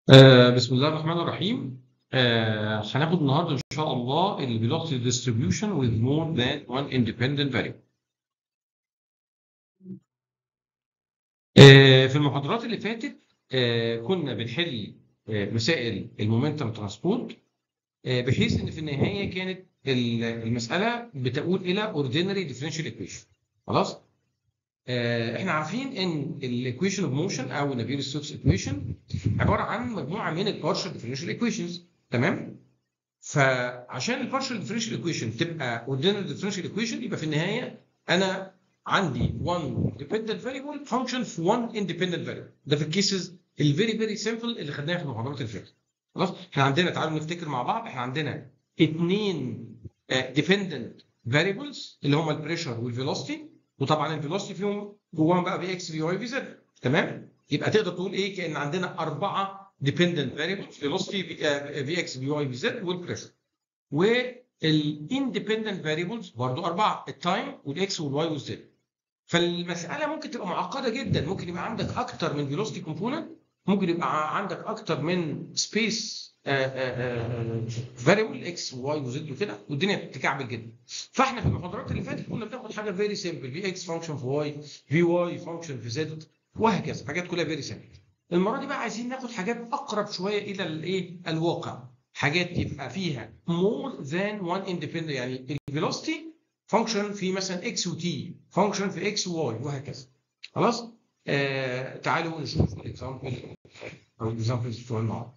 آه بسم الله الرحمن الرحيم آه هناخد النهارده ان شاء الله ال velocity distribution with more than one independent variable. آه في المحاضرات اللي فاتت آه كنا بنحل آه مسائل المومنتم ترانسبورت آه بحيث ان في النهايه كانت ال- المساله بتؤول الى ordinary differential equation خلاص؟ آه احنا عارفين ان الايكويشن اوف موشن او نابيل ستوكس ايكويشن عباره عن مجموعه من البارشال ديفرنشال ايكويشنز تمام فعشان البارشال ديفرنشال ايكويشن تبقى اوردينال ديفرنشال ايكويشن يبقى في النهايه انا عندي one dependent variable function في one independent variable ده في الكيسز الفيري فيري سمبل اللي خدناها في المحاضرات اللي فاتت خلاص احنا عندنا تعالوا نفتكر مع بعض احنا عندنا اثنين ديبندنت فاريبلز اللي هم البريشر والفيلوسيتي وطبعا الفيلوسيتي فيهم جواهم بقى في اكس في واي في زد تمام يبقى تقدر تقول ايه كان عندنا اربعه ديبندنت فاريبلز فيلوسيتي في اكس في واي في زد والبريشر والاندبندنت فاريبلز برضو اربعه التايم والاكس والواي والزد فالمساله ممكن تبقى معقده جدا ممكن يبقى عندك اكتر من فيلوسيتي كومبوننت ممكن يبقى عندك اكتر من سبيس فاريبل اكس وواي وزد وكده والدنيا تكعبل جدا فاحنا في المحاضرات اللي فاتت كنا بناخد حاجه فيري سيمبل في اكس فانكشن في واي في واي فانكشن في زد وهكذا حاجات كلها فيري سيمبل المره دي بقى عايزين ناخد حاجات اقرب شويه الى الايه الواقع حاجات يبقى فيها more than one independent يعني الفيلوسيتي فانكشن في مثلا اكس وتي فانكشن في اكس وواي وهكذا خلاص آه تعالوا نشوف الاكزامبل او الاكزامبلز بتوع النهارده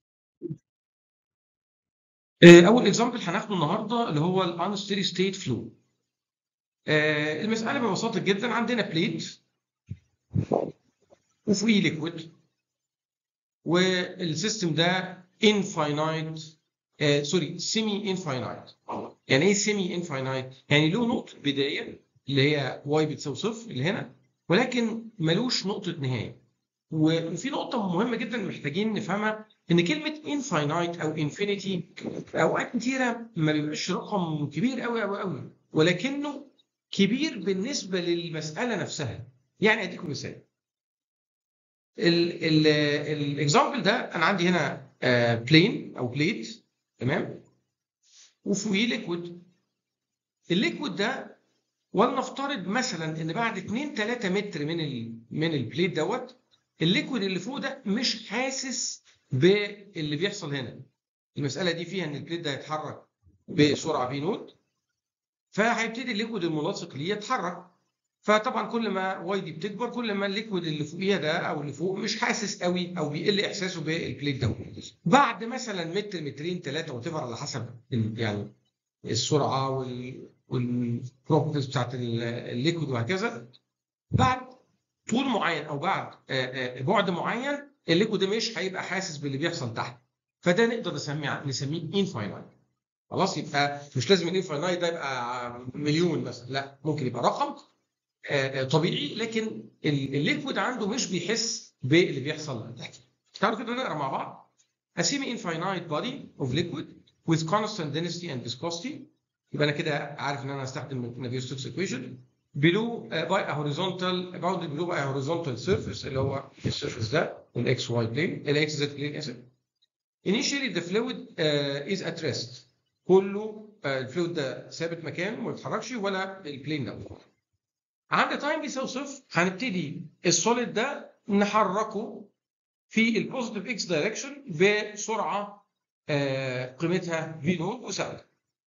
اول اكزامبل هناخده النهارده اللي هو الانستيري ستيت فلو المساله ببساطه جدا عندنا بليت وفيه ليكويد والسيستم ده انفاينايت سوري سيمي انفاينايت يعني ايه سيمي انفاينايت يعني له نقطه بدايه اللي هي واي بتساوي صفر اللي هنا ولكن ملوش نقطه نهايه وفي نقطه مهمه جدا محتاجين نفهمها ان كلمه انفاينايت او انفينيتي اوقات كتيره ما بيبقاش رقم كبير قوي قوي قوي ولكنه كبير بالنسبه للمساله نفسها يعني اديكم مثال الاكزامبل ده انا عندي هنا بلين او بليت تمام وفوقيه ليكويد الليكويد ده ولنفترض مثلا ان بعد 2 3 متر من ال من البليت دوت الليكويد اللي فوق ده مش حاسس باللي بيحصل هنا المساله دي فيها ان البليت ده هيتحرك بسرعه في نوت فهيبتدي الليكويد الملاصق ليه يتحرك فطبعا كل ما واي دي بتكبر كل ما الليكويد اللي فوقيها ده او اللي فوق مش حاسس قوي او بيقل احساسه بالبليت ده بعد مثلا متر مترين ثلاثه وتفر على حسب يعني السرعه وال والبروبرتيز بتاعت الليكويد وهكذا بعد طول معين او بعد بعد معين الليكويد ده مش هيبقى حاسس باللي بيحصل تحت فده نقدر نسميه نسميه انفاينايت خلاص يبقى مش لازم الانفاينايت ده يبقى مليون مثلا لا ممكن يبقى رقم طبيعي لكن الليكويد عنده مش بيحس باللي بيحصل تحت تعالوا كده نقرا مع بعض A semi-infinite body of liquid with constant density and viscosity يبقى انا كده عارف ان انا هستخدم Navier-Stokes equation below uh, by a horizontal bounded below by a horizontal surface اللي هو السيرفيس ده الاكس واي بلين الاكس زد بلين اسف initially the fluid uh, is at rest كله uh, الفلويد ده ثابت مكانه ما بيتحركش ولا البلين ده عند تايم بيساوي صفر هنبتدي السوليد ده نحركه في البوزيتيف اكس دايركشن بسرعه uh, قيمتها في نوت وثابته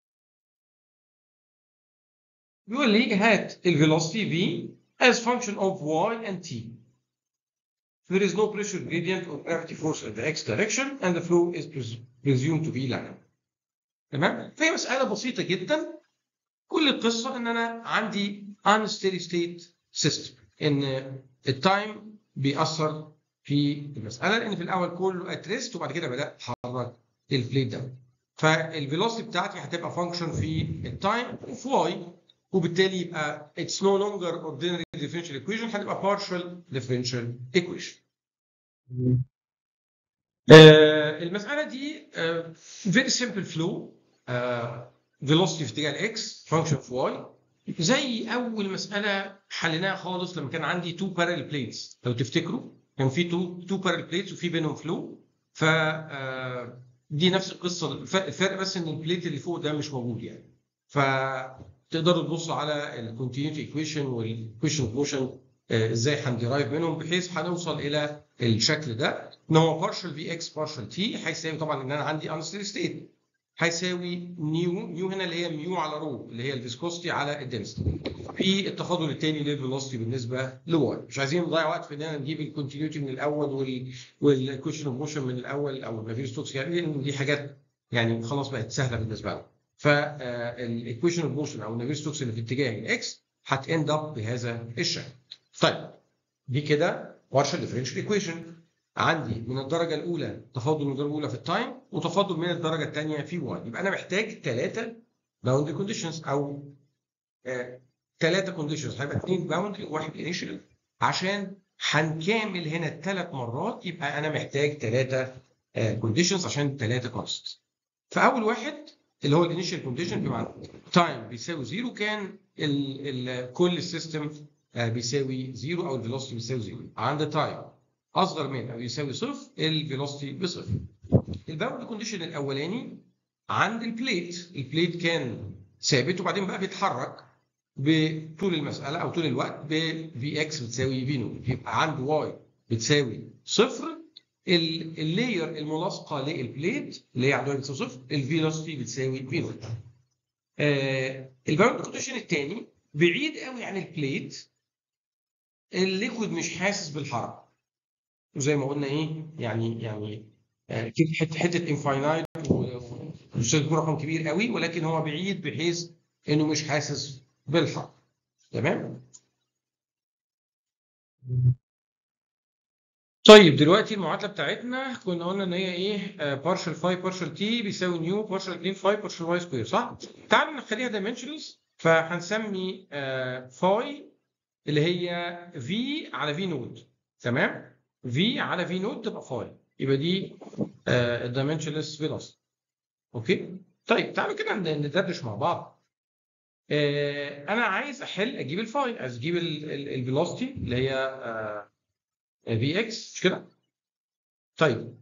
بيقول لي هات الفيلوسيتي v as function of y and t. There is no pressure gradient or gravity force in the x direction and the flow is presumed to be linear. تمام؟ فهي مسألة بسيطة جدا. كل القصة إن أنا عندي unsteady state system إن التايم بيأثر في المسألة لأن في الأول كله at rest وبعد كده بدأت أتحرك البليت ده. فالفيلوسيتي بتاعتي هتبقى فانكشن في التايم وفي واي وبالتالي يبقى it's no longer ordinary differential equation هتبقى partial differential equation. آه المسألة دي آه very simple flow آه velocity في اتجاه الاكس function في y زي أول مسألة حليناها خالص لما كان عندي two parallel plates لو تفتكروا كان في two two parallel plates وفي بينهم flow ف آه، دي نفس القصه الفرق بس ان البليت اللي فوق ده مش موجود يعني فتقدروا تبصوا على الكونتينيوتي ايكويشن والايكويشن اوف موشن ازاي هنديرايف منهم بحيث هنوصل الى الشكل ده ان هو بارشل في اكس بارشل تي هيساوي طبعا ان انا عندي انستري ستيت هيساوي نيو نيو هنا اللي هي ميو على رو اللي هي الفيسكوستي على الدنسيتي في التفاضل الثاني للفيلوسيتي بالنسبه لواي مش عايزين نضيع وقت في اننا نجيب الكونتينيوتي من الاول وال والكوشن اوف موشن من الاول او النافير ستوكس يعني لان دي حاجات يعني خلاص بقت سهله بالنسبه لنا فالايكويشن اوف موشن او النافير ستوكس اللي في اتجاه الاكس هتاند اب بهذا الشكل طيب دي كده بارشل ديفرنشال ايكويشن عندي من الدرجه الاولى تفاضل من الدرجه الاولى في التايم وتفاضل من الدرجه الثانيه في واي يبقى انا محتاج ثلاثه باوندري كونديشنز او ثلاثه كونديشنز هيبقى اثنين باوندري وواحد انيشال عشان هنكامل هنا الثلاث مرات يبقى انا محتاج ثلاثه كونديشنز عشان ثلاثه كونست فاول واحد اللي هو الانيشال كونديشن بمعنى تايم بيساوي زيرو كان ال ال كل السيستم بيساوي زيرو او الفيلوسيتي بيساوي زيرو عند تايم اصغر من او يساوي صفر الفيلوسيتي بصفر الباوند كونديشن الاولاني عند البليت البليت كان ثابت وبعدين بقى بيتحرك بطول المساله او طول الوقت ب في اكس بتساوي في نوت يبقى عند واي بتساوي صفر اللاير الملاصقه للبليت اللي هي عند واي بتساوي صفر الفيلوسيتي بتساوي في نوت آه الباوند كونديشن الثاني بعيد قوي عن البليت الليكويد مش حاسس بالحركه وزي ما قلنا ايه يعني يعني كده حته حته انفاينايت مش يكون رقم كبير قوي ولكن هو بعيد بحيث انه مش حاسس بالحركه تمام طيب دلوقتي المعادله بتاعتنا كنا قلنا ان هي ايه بارشل فاي بارشل تي بيساوي نيو بارشل 2 فاي بارشل واي سكوير صح؟ تعالوا نخليها دايمنشنلز فهنسمي فاي اللي هي في على في نود تمام؟ في على في نود تبقى فاي يبقى دي الدايمنشنلس فيلوسيتي اوكي؟ طيب تعالوا كده ندردش مع بعض آه انا عايز احل اجيب الفاي عايز اجيب الفيلوسيتي اللي هي في اكس مش كده؟ طيب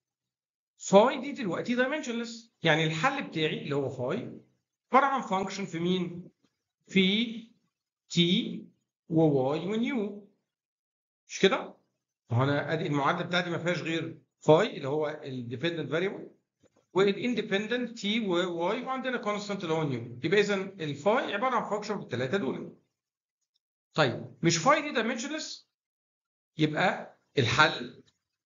فاي دي دلوقتي دايمنشنلس يعني الحل بتاعي اللي هو فاي عباره عن فانكشن في مين؟ في تي وواي ونيو مش كده؟ ما هو انا ادي المعادله بتاعتي ما فيهاش غير فاي اللي هو الديبندنت فاريبل والاندبندنت تي وواي وعندنا كونستانت اللي هو نيو يبقى اذا الفاي عباره عن فانكشن بالثلاثه دول طيب مش فاي دي دايمنشنلس يبقى الحل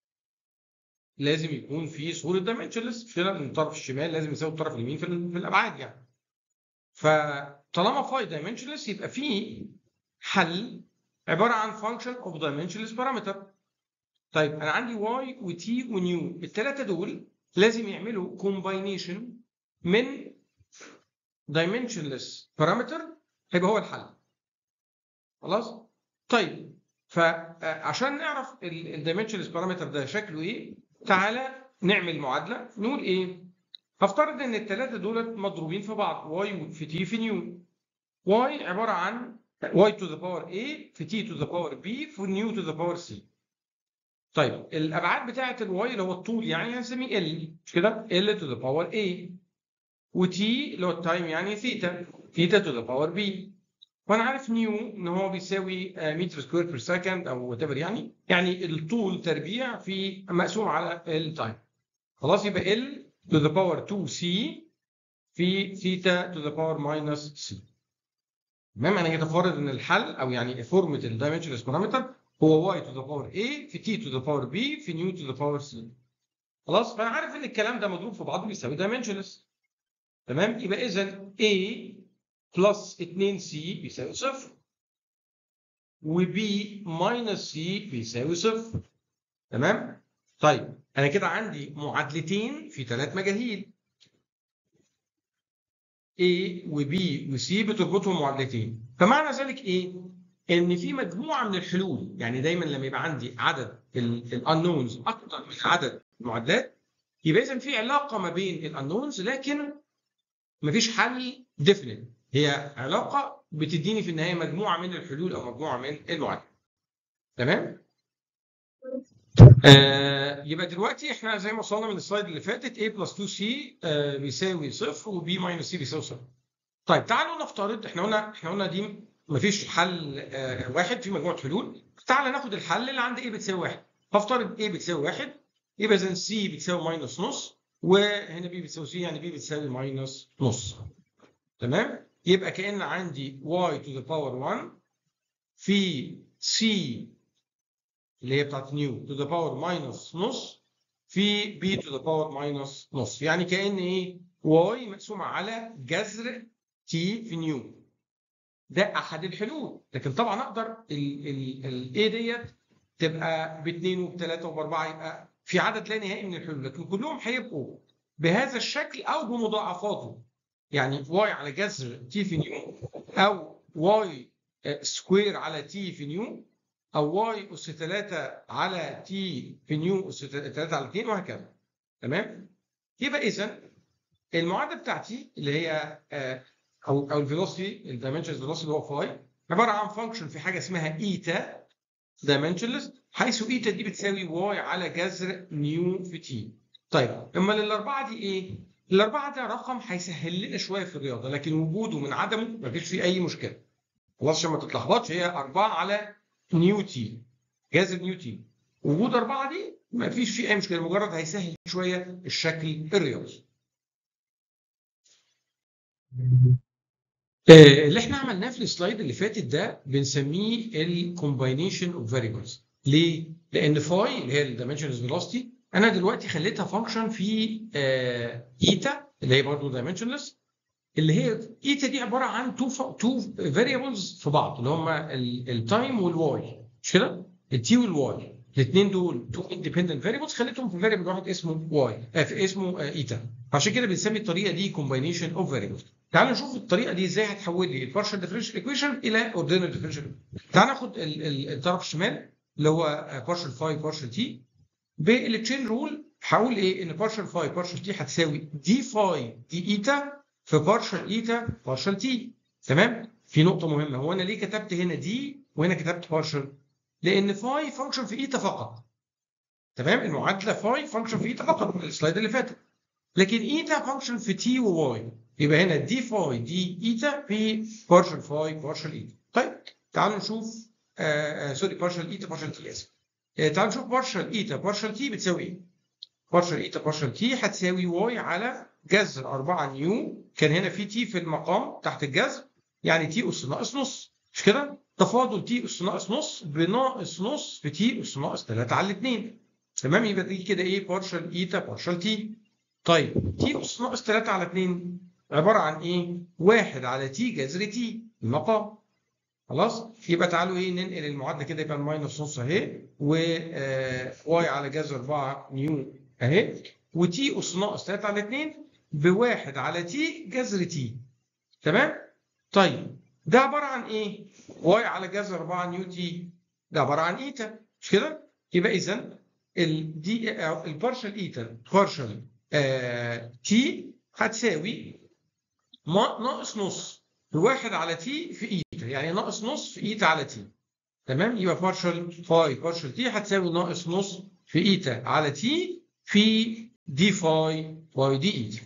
لازم يكون في صوره دايمنشنلس مش كده الطرف الشمال لازم يساوي الطرف اليمين في, في الابعاد يعني فطالما فاي دايمنشنلس يبقى في حل عباره عن فانكشن اوف دايمنشنلس بارامتر طيب انا عندي واي وتي ونيو الثلاثه دول لازم يعملوا كومباينيشن من dimensionless parameter هيبقى هو الحل خلاص طيب فعشان نعرف الدايمنشنلس بارامتر ده شكله ايه تعالى نعمل معادله نقول ايه هفترض ان الثلاثه دول مضروبين في بعض واي في تي في نيو واي عباره عن y to the power a في t to the power b في نيو to the power c طيب الابعاد بتاعه الواي اللي هو الطول يعني هنسميه ال مش كده ال to the power a وتي اللي هو التايم يعني ثيتا ثيتا to the power b وانا عارف نيو ان هو بيساوي متر سكوير بير سكند او وات يعني يعني الطول تربيع في مقسوم على التايم خلاص يبقى ال to the power 2c في ثيتا to the power minus c تمام انا يتفرض ان الحل او يعني فورمه الدايمنشنلس بارامتر هو y to the power a في t to the power b في نيو to the power c خلاص فانا عارف ان الكلام ده مضروب في بعضه بيساوي دايمنشنلس تمام يبقى اذا a بلس 2c بيساوي صفر وb ماينس c بيساوي صفر تمام طيب انا كده عندي معادلتين في ثلاث مجاهيل A و B و C بتربطهم معادلتين فمعنى ذلك ايه ان في مجموعه من الحلول يعني دايما لما يبقى عندي عدد الانونز اكتر من عدد المعادلات يبقى اذا في علاقه ما بين الانونز لكن مفيش حل ديفينيت هي علاقه بتديني في النهايه مجموعه من الحلول او مجموعه من المعادلات تمام آه يبقى دلوقتي احنا زي ما وصلنا من السلايد اللي فاتت a بلس 2 c آه بيساوي صفر وb ماينس c بيساوي صفر. طيب تعالوا نفترض احنا قلنا احنا قلنا دي مفيش حل آه واحد في مجموعه حلول تعال ناخد الحل اللي عند a بتساوي واحد. هفترض a بتساوي واحد يبقى اذا c بتساوي ماينس نص وهنا b بتساوي c يعني b بتساوي ماينس نص. تمام؟ يبقى كأن عندي y to the power 1 في c اللي هي بتاعت نيو to the power minus نص في b to the power minus نص يعني كأن ايه y مقسومة على جذر t في نيو ده احد الحلول لكن طبعا اقدر ال ال ال a ديت تبقى باثنين وبثلاثه وباربعه يبقى في عدد لا نهائي من الحلول لكن كلهم هيبقوا بهذا الشكل او بمضاعفاته يعني y على جذر t في نيو او y سكوير على t في نيو او y اس 3 على t في نيو اس 3 على 2 وهكذا تمام يبقى اذا المعادله بتاعتي اللي هي او او الفيلوسيتي الدايمنشنز فيلوسيتي اللي هو فاي عباره عن فانكشن في حاجه اسمها ايتا دايمنشنلس حيث ايتا دي بتساوي y على جذر نيو في t طيب اما الاربعه دي ايه؟ الاربعه ده رقم هيسهل لنا شويه في الرياضه لكن وجوده من عدمه ما فيش فيه اي مشكله خلاص عشان ما تتلخبطش هي 4 على نيو تي جذر نيو تي وجود أربعة دي ما فيش فيه أي مشكلة مجرد هيسهل شوية الشكل الرياضي. اللي احنا عملناه في السلايد اللي فاتت ده بنسميه الكومباينيشن اوف فاريبلز. ليه؟ لأن فاي اللي هي الدايمنشنز فيلوسيتي أنا دلوقتي خليتها فانكشن في ايتا اللي هي برضه دايمنشنلس اللي هي ايتا دي عباره عن تو تو فاريبلز في بعض اللي هم التايم والواي مش كده؟ التي والواي الاثنين دول تو اندبندنت فاريبلز خليتهم في فاريبل واحد اسمه واي آه في اسمه آه ايتا عشان كده بنسمي الطريقه دي كومباينيشن اوف فاريبلز تعالوا نشوف الطريقه دي ازاي هتحول لي البارشال ديفرنشال ايكويشن الى اوردينال ديفرنشال تعال ناخد الطرف الشمال اللي هو بارشال فاي بارشال تي بالتشين رول هقول ايه ان بارشال فاي بارشال تي هتساوي دي فاي دي ايتا في بارشال ايتا بارشال تي تمام في نقطه مهمه هو انا ليه كتبت هنا دي وهنا كتبت بارشال لان فاي فانكشن في ايتا فقط تمام المعادله فاي فانكشن في ايتا فقط من السلايد اللي فاتت لكن ايتا فانكشن في تي وواي يبقى هنا دي فاي دي ايتا في بارشال فاي بارشال ايتا طيب تعالوا نشوف آه سوري بارشال ايتا بارشال تي اسف آه تعالوا نشوف بارشال ايتا بارشال تي بتساوي ايه بارشال ايتا بارشال تي هتساوي واي على جذر 4 نيو كان هنا في تي في المقام تحت الجذر يعني تي اس ناقص نص مش كده؟ تفاضل تي اس ناقص نص بناقص نص في تي اس ناقص 3 على 2 تمام يبقى دي كده ايه بارشال ايتا بارشال تي طيب تي اس ناقص 3 على 2 عباره عن ايه؟ 1 على تي جذر تي المقام خلاص يبقى تعالوا ايه ننقل المعادله كده يبقى الماينس نص اهي و واي على جذر 4 نيو اهي وتي اس ناقص 3 على 2 بواحد على تي جذر تي تمام؟ طيب ده عباره عن ايه؟ واي على جذر 4 نيو تي ده عباره عن ايتا مش كده؟ يبقى اذا الدي البارشال ايتا بارشال آه تي هتساوي ناقص نص بواحد على تي في ايتا يعني ناقص نص في ايتا على تي تمام؟ يبقى بارشال فاي بارشال تي هتساوي ناقص نص في ايتا على تي في دي فاي باي دي ايتا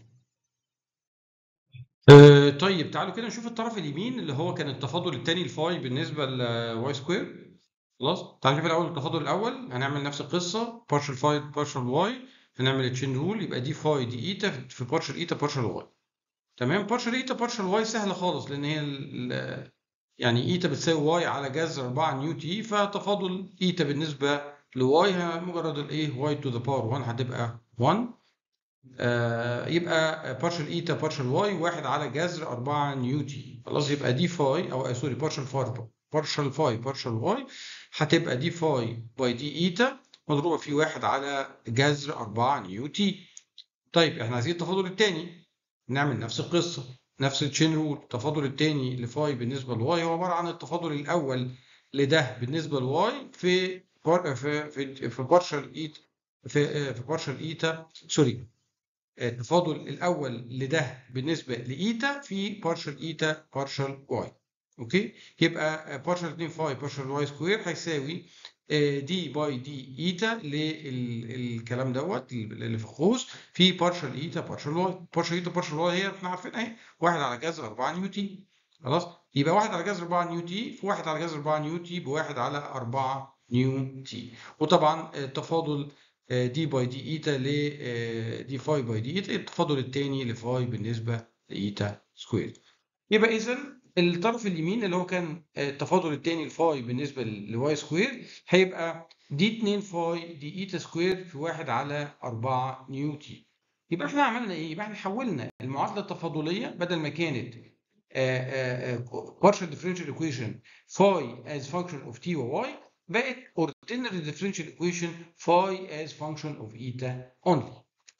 أه طيب تعالوا كده نشوف الطرف اليمين اللي هو كان التفاضل الثاني الفاي بالنسبه لواي سكوير خلاص تعالوا نشوف الاول التفاضل الاول هنعمل نفس القصه بارشال فاي بارشال واي هنعمل تشين رول يبقى دي فاي دي ايتا في بارشال ايتا بارشال واي تمام بارشال ايتا بارشال واي سهله خالص لان هي يعني ايتا بتساوي واي على جذر 4 نيو تي فتفاضل ايتا بالنسبه لواي مجرد الايه واي تو ذا باور 1 هتبقى 1 آه يبقى بارشل ايتا بارشل واي واحد على جذر 4 نيو تي خلاص يبقى دي فاي او سوري بارشل فاي بارشل فاي بارشل واي هتبقى دي فاي باي دي ايتا مضروبه في واحد على جذر 4 نيو تي طيب احنا عايزين التفاضل الثاني نعمل نفس القصه نفس التشين رول التفاضل الثاني لفاي بالنسبه لواي هو عباره عن التفاضل الاول لده بالنسبه لواي في بار في في في بارشل ايتا في في بارشل ايتا سوري التفاضل الاول لده بالنسبه لايتا في بارشل ايتا بارشل واي اوكي يبقى بارشل 2 فاي بارشل واي سكوير هيساوي دي باي دي ايتا للكلام دوت اللي في القوس في بارشال ايتا بارشال واي بارشال ايتا بارشال واي هي احنا عارفينها اهي 1 على جذر 4 نيو تي خلاص يبقى 1 على جذر 4 نيو تي في 1 على جذر 4 نيو تي بواحد على 4 نيو تي وطبعا التفاضل دي باي دي ايتا ل دي فاي باي دي ايتا التفاضل الثاني لفاي بالنسبه لايتا سكوير يبقى اذا الطرف اليمين اللي هو كان التفاضل الثاني لفاي بالنسبه لواي سكوير هيبقى دي 2 فاي دي ايتا سكوير في 1 على 4 نيو تي يبقى احنا عملنا ايه؟ يبقى احنا حولنا المعادله التفاضليه بدل ما كانت partial differential equation phi as function of t و y بقت ordinary differential equation phi as function of eta only.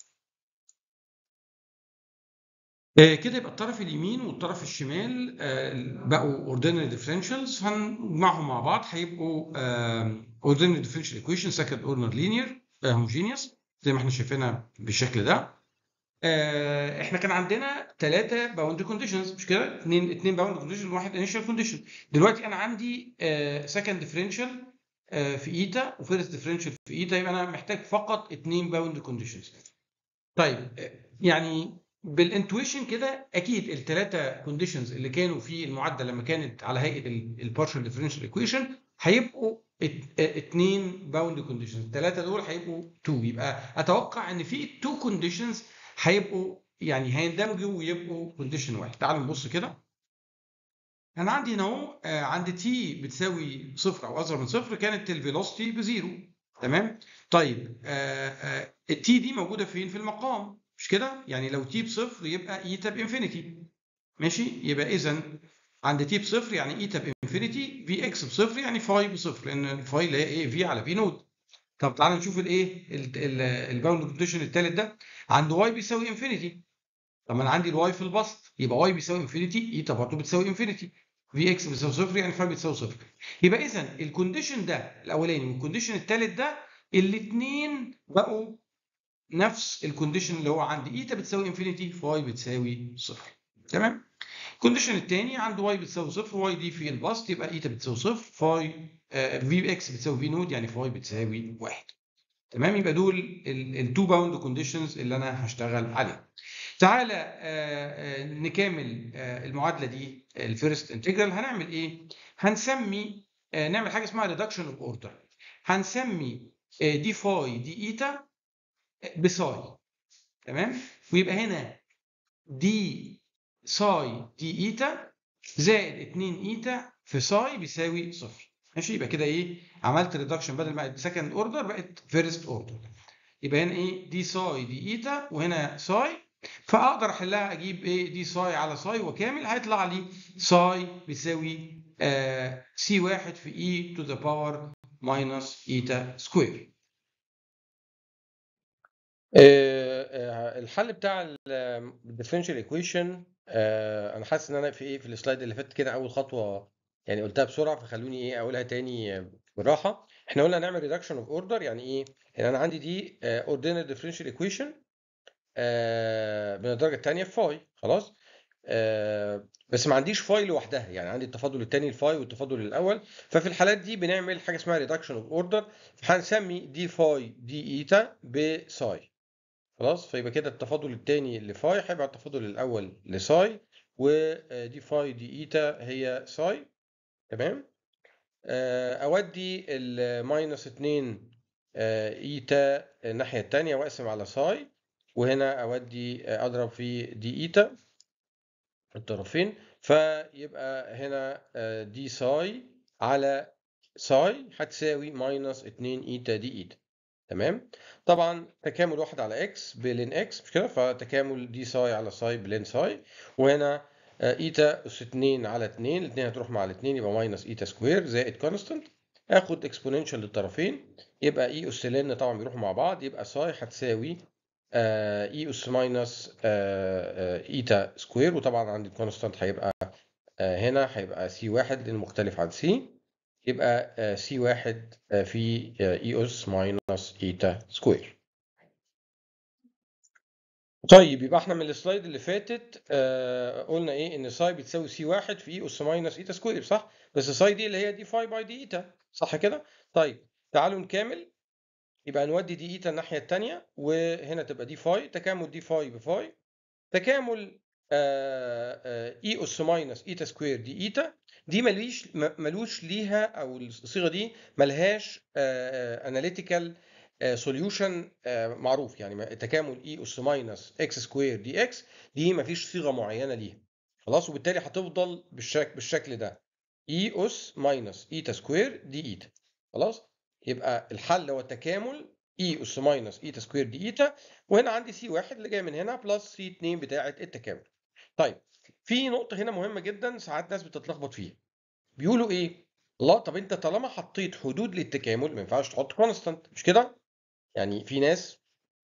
كده يبقى الطرف اليمين والطرف الشمال بقوا ordinary differentials هنجمعهم مع بعض هيبقوا ordinary differential equation second order linear homogeneous زي ما احنا شايفينها بالشكل ده احنا كان عندنا ثلاثة باوند كونديشنز مش كده؟ اثنين اثنين باوند كونديشن وواحد انيشال كونديشن دلوقتي انا عندي سكند ديفرنشال في ايتا وفيرست ديفرنشال في ايتا يبقى انا محتاج فقط اثنين باوند كونديشنز طيب يعني بالانتويشن كده اكيد الثلاثه كونديشنز اللي كانوا في المعادله لما كانت على هيئه البارشال ديفرنشال ايكويشن هيبقوا اثنين باوند كونديشنز الثلاثه دول هيبقوا 2 يبقى اتوقع ان في 2 كونديشنز هيبقوا يعني هيندمجوا ويبقوا كونديشن واحد تعالوا نبص كده انا عندي هنا اهو عند تي بتساوي صفر او اصغر من صفر كانت الفيلوسيتي بزيرو تمام طيب التي دي موجوده فين في المقام مش كده يعني لو تي بصفر يبقى ايتا بانفينيتي ماشي يبقى اذا عند تي بصفر يعني ايتا بانفينيتي في اكس بصفر يعني فاي بصفر لان الفاي اللي هي ايه في على في نود طب تعالى نشوف الايه الباوند كونديشن الثالث ده عند واي بيساوي انفينيتي طب انا عندي الواي في البسط يبقى واي بيساوي انفينيتي ايتا برضه بتساوي انفينيتي في اكس بتساوي صفر يعني فاي بتساوي صفر يبقى اذا الكونديشن ده الاولاني والكونديشن الثالث ده الاثنين بقوا نفس الكونديشن اللي هو عند ايتا بتساوي انفينيتي فاي بتساوي صفر تمام الكونديشن الثاني عند واي بتساوي صفر واي دي في البسط يبقى ايتا بتساوي صفر فاي في اكس بتساوي في نود يعني فاي بتساوي واحد تمام يبقى دول التو باوند كونديشنز اللي انا هشتغل عليها تعالى نكمل المعادله دي الفيرست انتجرال هنعمل ايه هنسمي نعمل حاجه اسمها ريدكشن اوف اوردر هنسمي دي فاي دي ايتا بساي تمام ويبقى هنا دي ساي دي ايتا زائد 2 ايتا في ساي بيساوي صفر ماشي يبقى كده ايه عملت ريدكشن بدل ما سكند اوردر بقت فيرست اوردر يبقى هنا ايه دي ساي دي ايتا وهنا ساي فاقدر احلها اجيب ايه دي ساي على ساي وكامل هيطلع لي ساي بيساوي آه سي واحد في اي تو ذا باور ماينس ايتا سكوير الحل بتاع الديفرنشال ايكويشن انا حاسس ان انا في ايه في السلايد اللي فات كده اول خطوه يعني قلتها بسرعه فخلوني ايه اقولها تاني بالراحه احنا قلنا نعمل ريدكشن اوف اوردر يعني ايه يعني انا عندي دي اوردينال ديفرنشال ايكويشن من الدرجه الثانيه في فاي خلاص آه بس ما عنديش فاي لوحدها يعني عندي التفاضل الثاني الفاي والتفاضل الاول ففي الحالات دي بنعمل حاجه اسمها ريدكشن اوف اوردر هنسمي دي فاي دي ايتا بساي خلاص فيبقى كده التفاضل الثاني لفاي هيبقى التفاضل الاول لساي ودي فاي دي ايتا هي ساي تمام اودي الماينس 2 ايتا الناحيه الثانيه واقسم على ساي وهنا اودي اضرب في دي ايتا الطرفين فيبقى هنا دي ساي على ساي هتساوي ماينس 2 ايتا دي ايتا تمام طبعا تكامل واحد على اكس بلين اكس مش كده فتكامل دي ساي على ساي بلين ساي وهنا ايتا اس 2 على 2 الاثنين هتروح مع الاثنين يبقى ماينس ايتا سكوير زائد كونستنت اخد اكسبوننشال للطرفين يبقى اي اس لن طبعا بيروحوا مع بعض يبقى ساي هتساوي اي اس ماينس ايتا سكوير وطبعا عندي الكونستانت هيبقى هنا هيبقى سي واحد لانه مختلف عن سي يبقى سي واحد في اي اس ماينس ايتا سكوير طيب يبقى احنا من السلايد اللي فاتت آه قلنا ايه ان ساي بتساوي سي واحد في اي اس ماينس ايتا سكوير صح بس ساي دي اللي هي دي فاي باي دي ايتا صح كده طيب تعالوا نكمل يبقى نودي دي ايتا الناحيه الثانيه وهنا تبقى دي فاي تكامل دي فاي بفاي تكامل اي اس ماينس ايتا سكوير دي ايتا دي ملوش ملوش ليها او الصيغه دي ملهاش اناليتيكال سوليوشن معروف يعني تكامل اي اس ماينس اكس سكوير دي اكس دي مفيش صيغه معينه ليها خلاص وبالتالي هتفضل بالشكل بالشكل ده اي اس ماينس ايتا سكوير دي ايتا خلاص يبقى الحل هو تكامل اي اس ماينس ايتا سكوير دي ايتا وهنا عندي سي واحد اللي جاي من هنا بلس سي 2 بتاعه التكامل طيب في نقطه هنا مهمه جدا ساعات ناس بتتلخبط فيها بيقولوا ايه لا طب انت طالما حطيت حدود للتكامل ما ينفعش تحط كونستانت مش كده يعني في ناس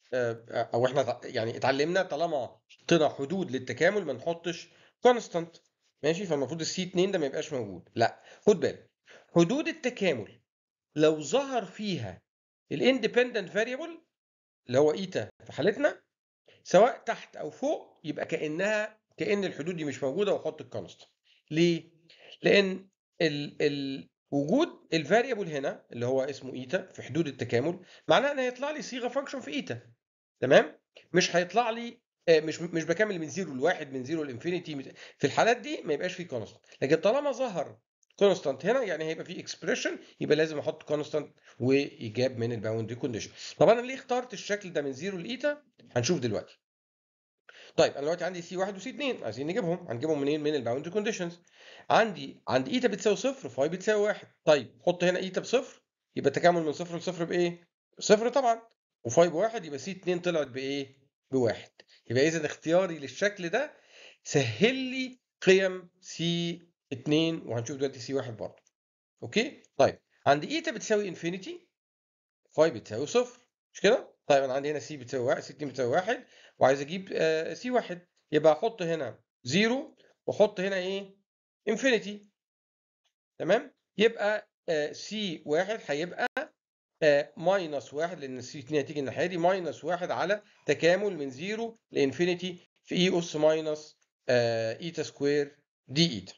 او احنا يعني اتعلمنا طالما حطينا حدود للتكامل ما نحطش كونستانت ماشي فالمفروض السي 2 ده ما يبقاش موجود لا خد بالك حدود التكامل لو ظهر فيها الاندبندنت فاريبل اللي هو ايتا في حالتنا سواء تحت او فوق يبقى كانها كان الحدود دي مش موجوده واحط الكونستانت ليه لان ال ال وجود الفاريبل هنا اللي هو اسمه ايتا في حدود التكامل معناه ان هيطلع لي صيغه فانكشن في ايتا تمام مش هيطلع لي مش مش بكمل من زيرو لواحد من زيرو لانفينيتي في الحالات دي ما يبقاش في كونستانت لكن طالما ظهر كونستانت هنا يعني هيبقى في اكسبريشن يبقى لازم احط كونستانت وايجاب من الباوندري كونديشن طب انا ليه اخترت الشكل ده من زيرو لايتا هنشوف دلوقتي طيب انا دلوقتي عندي سي 1 وسي 2 عايزين نجيبهم هنجيبهم منين من الباوندري كونديشنز عندي عند ايتا بتساوي صفر فاي بتساوي واحد طيب حط هنا ايتا بصفر يبقى التكامل من صفر لصفر بايه؟ صفر طبعا وفاي بواحد يبقى سي 2 طلعت بايه؟ بواحد يبقى اذا اختياري للشكل ده سهل لي قيم سي 2 وهنشوف دلوقتي سي 1 برضه اوكي؟ طيب عند ايتا بتساوي انفينيتي فاي بتساوي صفر مش كده؟ طيب انا عندي هنا سي بتساوي 1 سي 2 بتساوي 1 وعايز اجيب آه سي 1 يبقى احط هنا 0 واحط هنا ايه؟ انفينيتي تمام؟ يبقى آه سي 1 هيبقى آه ماينس 1 لان سي 2 هتيجي الناحيه دي ماينس 1 على تكامل من 0 لانفينيتي في اي اس ماينس ايتا سكوير دي ايتا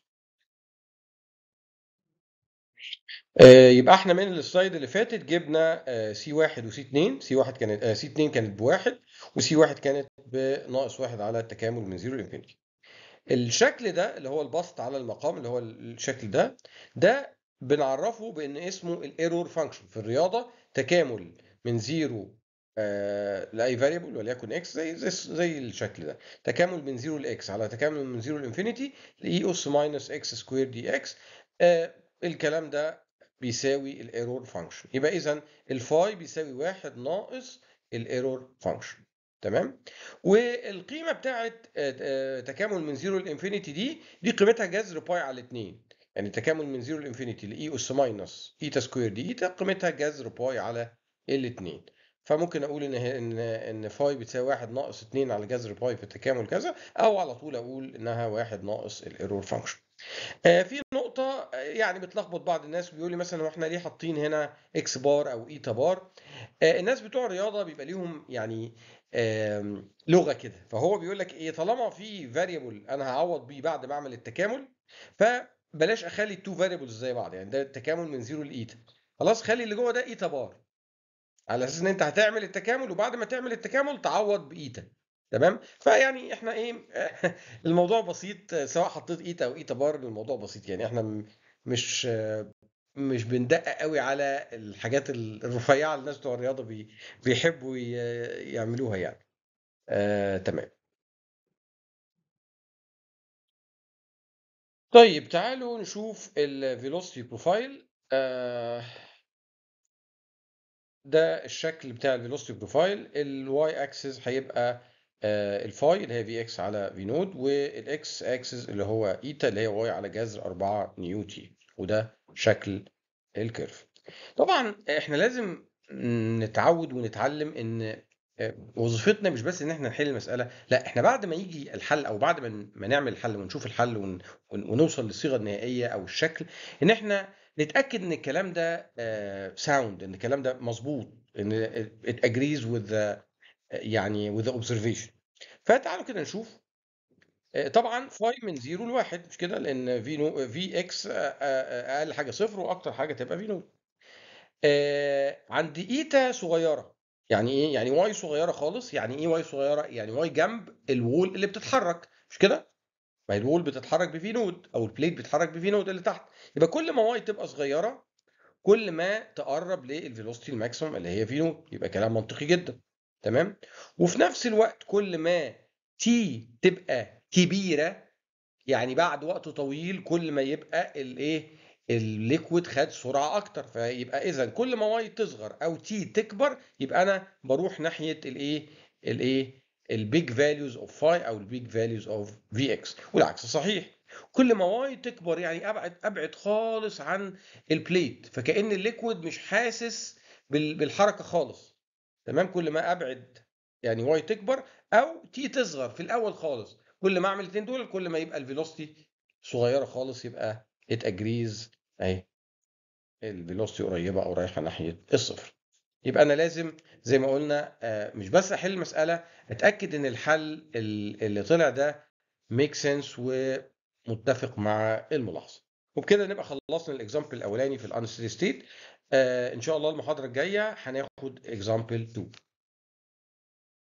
يبقى احنا من السلايد اللي فاتت جبنا سي 1 وسي 2 سي 1 كانت سي 2 كانت بواحد وسي 1 كانت بناقص 1 على التكامل من 0 لانفينيتي الشكل ده اللي هو البسط على المقام اللي هو الشكل ده ده بنعرفه بان اسمه الايرور فانكشن في الرياضه تكامل من 0 آه لاي فاريبل وليكن اكس زي زي زي الشكل ده تكامل من 0 لاكس على تكامل من 0 لانفينيتي لاي اس ماينس اكس سكوير دي اكس آه الكلام ده بيساوي الايرور فانكشن يبقى اذا الفاي بيساوي واحد ناقص الايرور فانكشن تمام والقيمه بتاعت تكامل من 0 لانفينيتي دي دي قيمتها جذر باي على 2 يعني تكامل من 0 لانفينيتي لاي اس ماينس ايتا سكوير دي ايتا قيمتها جذر باي على الاثنين فممكن اقول ان ان ان فاي بتساوي 1 ناقص 2 على جذر باي في التكامل كذا او على طول اقول انها 1 ناقص الايرور فانكشن آه في نقطة يعني بتلخبط بعض الناس بيقول لي مثلا هو احنا ليه حاطين هنا اكس بار او ايتا بار آه الناس بتوع الرياضة بيبقى ليهم يعني آه لغة كده فهو بيقول لك ايه طالما في فاريبل انا هعوض بيه بعد ما اعمل التكامل فبلاش اخلي التو فاريبلز زي بعض يعني ده التكامل من زيرو لايتا خلاص خلي اللي جوه ده ايتا بار على اساس ان انت هتعمل التكامل وبعد ما تعمل التكامل تعوض بايتا تمام فيعني احنا ايه الموضوع بسيط سواء حطيت ايتا او ايتا بار الموضوع بسيط يعني احنا مش مش بندقق قوي على الحاجات الرفيعه اللي الناس بتوع الرياضه بي بيحبوا يعملوها يعني آه، تمام طيب تعالوا نشوف الفيلوسيتي بروفايل آه ده الشكل بتاع الفيلوسيتي بروفايل الواي اكسس هيبقى آه الفاي اللي هي في اكس على في نود والاكس اكسس اللي هو ايتا اللي هي واي على جذر 4 نيوتي وده شكل الكيرف طبعا احنا لازم نتعود ونتعلم ان وظيفتنا مش بس ان احنا نحل المساله لا احنا بعد ما يجي الحل او بعد ما ما نعمل الحل ونشوف الحل ون... ونوصل للصيغه النهائيه او الشكل ان احنا نتاكد ان الكلام ده ساوند ان الكلام ده مظبوط ان it agrees with the يعني with the observation فتعالوا كده نشوف طبعا فاي من 0 لواحد مش كده لان في نو في اكس اقل حاجه صفر واكتر حاجه تبقى في نود آه عند ايتا صغيره يعني ايه يعني واي صغيره خالص يعني ايه واي صغيره يعني واي جنب الوول اللي بتتحرك مش كده ما هي الوول بتتحرك بفي نود او البليت بيتحرك بفي نود اللي تحت يبقى كل ما واي تبقى صغيره كل ما تقرب للفيلوسيتي الماكسيمم اللي هي في نود يبقى كلام منطقي جدا تمام وفي نفس الوقت كل ما تي تبقى كبيره يعني بعد وقت طويل كل ما يبقى الايه الليكويد خد سرعه اكتر فيبقى اذا كل ما واي تصغر او تي تكبر يبقى انا بروح ناحيه الايه الايه البيج فاليوز اوف فاي او البيج فاليوز اوف في اكس والعكس صحيح كل ما واي تكبر يعني ابعد ابعد خالص عن البليت فكأن الليكويد مش حاسس بال- بالحركه خالص تمام كل ما ابعد يعني واي تكبر او تي تصغر في الاول خالص كل ما اعمل الاثنين دول كل ما يبقى الفيلوسيتي صغيره خالص يبقى ات اجريز اهي الفيلوسيتي قريبه او رايحه ناحيه الصفر يبقى انا لازم زي ما قلنا آه، مش بس احل المساله اتاكد ان الحل ال- اللي طلع ده ميك سنس ومتفق مع الملاحظه وبكده نبقى خلصنا الاكزامبل الاولاني في الانستري ستيت ان شاء الله المحاضره الجايه هناخد اكزامبل 2